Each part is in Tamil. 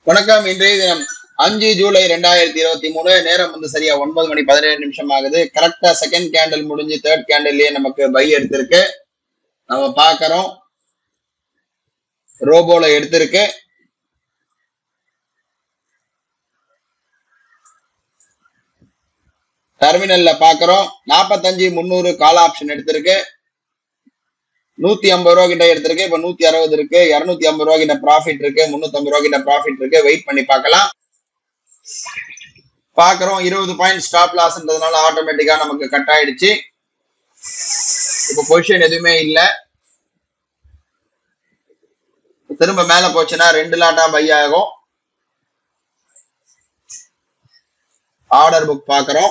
வணக்கம் இன்றைய தினம் அஞ்சு ஜூலை ரெண்டாயிரத்தி இருபத்தி மூணு நேரம் வந்து சரியா ஒன்பது மணி பதினேழு நிமிஷம் ஆகுது கரெக்டா செகண்ட் கேண்டில் முடிஞ்சு தேர்ட் கேண்டில்லயே நமக்கு பை எடுத்திருக்கு நம்ம பார்க்கறோம் ரோபோல எடுத்திருக்கு டெர்மினல்ல பாக்குறோம் நாற்பத்தஞ்சு முந்நூறு கால் ஆப்ஷன் எடுத்திருக்கு நூத்தி ஐம்பது ரூபா கிட்ட எடுத்திருக்கு இப்ப நூத்தி அறுபது இருக்கு இருநூத்தி ஐம்பது ரூபா கிட்ட ப்ராஃபிட் இருக்கு முன்னூத்தி ஐம்பது ரூபா கிட்ட ப்ராஃபிட் இருக்கு வெயிட் பண்ணி பார்க்கலாம் பாக்குறோம் இருபது பாயிண்ட் ஸ்டாப் லாஸ்ன்றதுனால ஆட்டோமேட்டிக்கா நமக்கு கட் ஆயிடுச்சு இப்ப பொசிஷன் எதுவுமே இல்ல திரும்ப மேல போச்சுன்னா ரெண்டு லாட்டா பை ஆகும் ஆர்டர் புக் பாக்குறோம்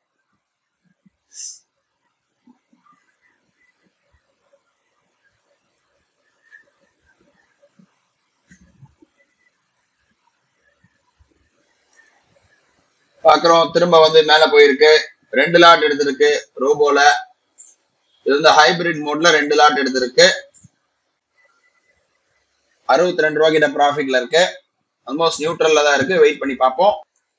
பாக்குறோம் திரும்ப வந்து மேல போயிருக்கு ரெண்டு லாட் எடுத்திருக்கு ரோபோல இது வந்து ஹைபிரிட் மோட்ல ரெண்டு லாட் எடுத்திருக்கு அறுபத்தி ரெண்டு ரூபா கிட்ட ப்ராஃபிட்ல இருக்கு ஆல்மோஸ்ட் நியூட்ரல்ல தான் இருக்கு வெயிட் பண்ணி பார்ப்போம்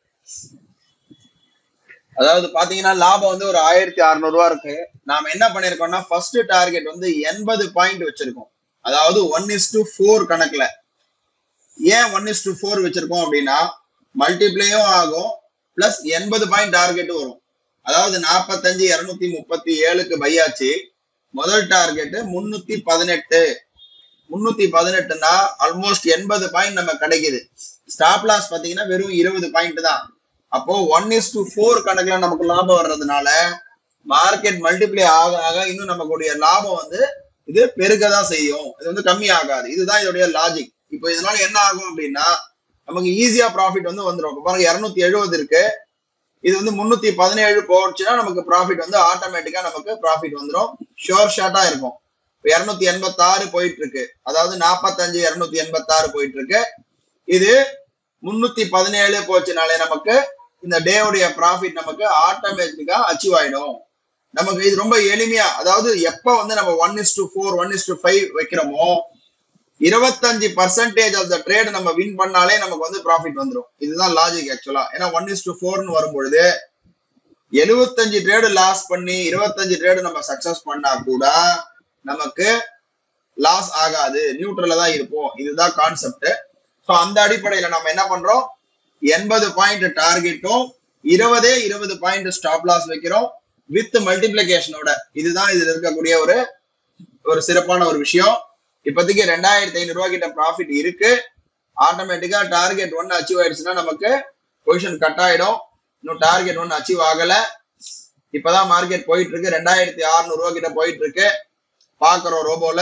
அதாவது பாத்தீங்கன்னா லாபம் வந்து ஒரு ஆயிரத்தி அறுநூறு ரூபா இருக்கு நாம என்ன பண்ணிருக்கோம்னா ஃபர்ஸ்ட் டார்கெட் வந்து எண்பது பாயிண்ட் வச்சிருக்கோம் அதாவது ஒன் இஸ் டு ஃபோர் கணக்குல ஏன் ஒன் இஸ் டு ஃபோர் வச்சிருக்கோம் அப்படின்னா மல்டிப்ளேயும் ஆகும் பிளஸ் எண்பது பாயிண்ட் டார்கெட் வரும் அதாவது நாற்பத்தஞ்சு இருநூத்தி முப்பத்தி ஏழுக்கு பையாச்சு முதல் டார்கெட் முன்னூத்தி பதினெட்டு முன்னூத்தி பதினெட்டுனா ஆல்மோஸ்ட் எண்பது பாயிண்ட் நம்ம கிடைக்குது ஸ்டாப் லாஸ் பாத்தீங்கன்னா வெறும் இருபது பாயிண்ட் தான் அப்போ ஒன் இஸ் டு ஃபோர் கணக்குல நமக்கு லாபம் வர்றதுனால மார்க்கெட் மல்டிப்ளை ஆக ஆக இன்னும் நமக்குடைய லாபம் வந்து இது பெருக தான் செய்யும் இது வந்து கம்மி ஆகாது இதுதான் இதோடைய லாஜிக் இப்போ இதனால என்ன ஆகும் அப்படின்னா நமக்கு ஈஸியா ப்ராஃபிட் வந்து வந்துடும் இப்போ பாருங்க இருநூத்தி எழுபது இருக்கு இது வந்து முன்னூத்தி பதினேழு போச்சுன்னா நமக்கு ப்ராஃபிட் வந்து ஆட்டோமேட்டிக்கா நமக்கு ப்ராஃபிட் வந்துடும் ஷோர் ஷார்ட்டா இருக்கும் இப்போ இருநூத்தி எண்பத்தி ஆறு போயிட்டு இருக்கு அதாவது நாற்பத்தஞ்சு இருநூத்தி எண்பத்தி ஆறு போயிட்டு இருக்கு இது முன்னூத்தி பதினேழு போச்சுனாலே நமக்கு இந்த டேவுடைய ப்ராஃபிட் நமக்கு ஆட்டோமேட்டிக்கா அச்சீவ் ஆயிடும் நமக்கு இது ரொம்ப எளிமையா அதாவது எப்ப வந்து நம்ம one is to four one is to five வைக்கிறோமோ இருபத்தஞ்சு பர்சன்டேஜ் ஆஃப் த ட்ரேட் நம்ம வின் பண்ணாலே நமக்கு வந்து ப்ராஃபிட் வந்துடும் இதுதான் லாஜிக் ஆக்சுவலா ஏன்னா ஒன் இஸ் டு ஃபோர்னு வரும்பொழுது எழுபத்தஞ்சு ட்ரேடு லாஸ் பண்ணி இருபத்தஞ்சு ட்ரேடு நம்ம சக்சஸ் பண்ணா கூட நமக்கு லாஸ் ஆகாது நியூட்ரல்ல தான் இருப்போம் இதுதான் கான்செப்ட் ஸோ அந்த அடிப்படையில நம்ம என்ன பண்றோம் எண்பது பாயிண்ட் டார்கெட்டும் இருபதே இருபது பாயிண்ட் ஸ்டாப் லாஸ் வைக்கிறோம் வித் மல்டிபிளிகேஷனோட இதுதான் இதுல இருக்கக்கூடிய ஒரு ஒரு சிறப்பான ஒரு விஷயம் இப்போதைக்கு ரெண்டாயிரத்தி ஐநூறு ரூபாய் கிட்ட ப்ராஃபிட் இருக்கு ஆட்டோமேட்டிக்கா டார்கெட் ஒன் அச்சீவ் ஆயிடுச்சுன்னா நமக்கு பொசிஷன் கட் ஆயிடும் இன்னும் டார்கெட் ஒன் அச்சீவ் ஆகல இப்பதான் மார்க்கெட் போயிட்டு இருக்கு ரெண்டாயிரத்தி அறுநூறு ரூபாய் கிட்ட போயிட்டு இருக்கு பாக்குறோம் ரோபோல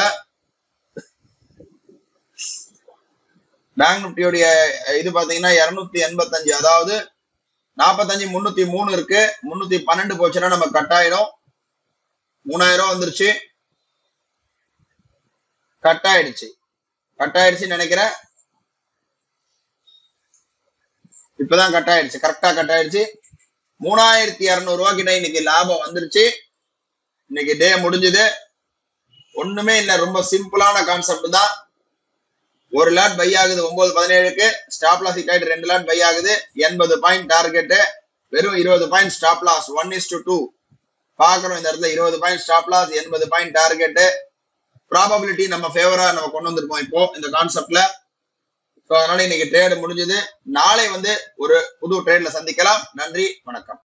பேங்க் நிப்டியோடைய இது பாத்தீங்கன்னா இருநூத்தி எண்பத்தஞ்சு அதாவது நாற்பத்தஞ்சு முன்னூத்தி மூணு இருக்கு முன்னூத்தி பன்னெண்டு போச்சுன்னா நம்ம கட் ஆயிடும் மூணாயிரம் வந்துருச்சு கட் ஆயிடுச்சு கட் ஆயிடுச்சுன்னு நினைக்கிறேன் இப்பதான் கட் ஆயிடுச்சு கரெக்டா கட் ஆயிடுச்சு மூணாயிரத்தி இருநூறு ரூபா கிட்ட இன்னைக்கு லாபம் வந்துருச்சு இன்னைக்கு டே முடிஞ்சது ஒண்ணுமே இல்ல ரொம்ப சிம்பிளான கான்செப்ட் தான் ஒரு லாட் பை ஆகுது ஒன்பது பதினேழுக்கு ஸ்டாப் லாஸ் ஹிட் ஆயிட்டு ரெண்டு லாட் பை ஆகுது எண்பது பாயிண்ட் டார்கெட் வெறும் இருபது point stop loss one is to two பாக்குறோம் இந்த இடத்துல இருபது பாயிண்ட் ஸ்டாப் லாஸ் எண்பது பாயிண்ட் டார்கெட் ப்ராபபிலிட்டி நம்ம ஃபேவரா நம்ம கொண்டு வந்திருக்கோம் இப்போ இந்த கான்செப்ட்ல ஸோ அதனால இன்னைக்கு ட்ரேடு முடிஞ்சது நாளை வந்து ஒரு புது ட்ரேட்ல சந்திக்கலாம் நன்றி வணக்கம்